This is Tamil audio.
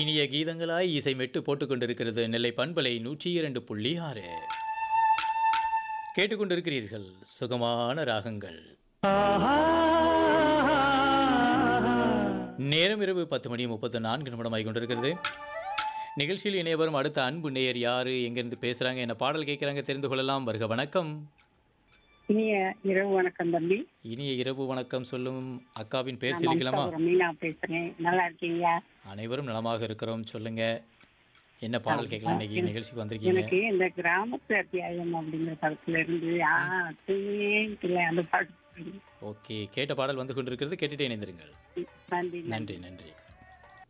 இனிய கீதங்களாய் இசை மெட்டு போட்டுக் கொண்டிருக்கிறது நெல்லை பண்பலை நூற்றி இரண்டு புள்ளி ஆறு கேட்டுக்கொண்டிருக்கிறீர்கள் சுகமான ராகங்கள் நேரம் இரவு பத்து மணி முப்பத்து நான்கு நிமிடமாகி கொண்டிருக்கிறது நிகழ்ச்சியில் இணைய வரும் அடுத்த அன்பு நேயர் யாரு எங்கிருந்து பேசுறாங்க என்ன பாடல் கேட்குறாங்க தெரிந்து கொள்ளலாம் வருக வணக்கம் இனிய இரவு வணக்கம் தம்பி இனிய இரவு வணக்கம் சொல்லும் அக்காவின் பேர் நான் சொல்லிக்கலாமா மம்தாபுரம் மீனா பேசுறேன் நல்லா இருக்கீங்களா அனைவரும் நலமாக இருக்கிறோம் சொல்லுங்க என்ன பாடல் கேட்கலாம் இன்னைக்கு நிகழ்ச்சிக்கு வந்திருக்கீங்க எனக்கு இந்த கிராமத்து அத்தியாயம் அப்படிங்கிற படத்துல இருந்து ஆ தூங்கில அந்த பாட்டு ஓகே கேட்ட பாடல் வந்து கொண்டிருக்கிறது கேட்டுட்டே இணைந்திருங்கள் நன்றி நன்றி நன்றி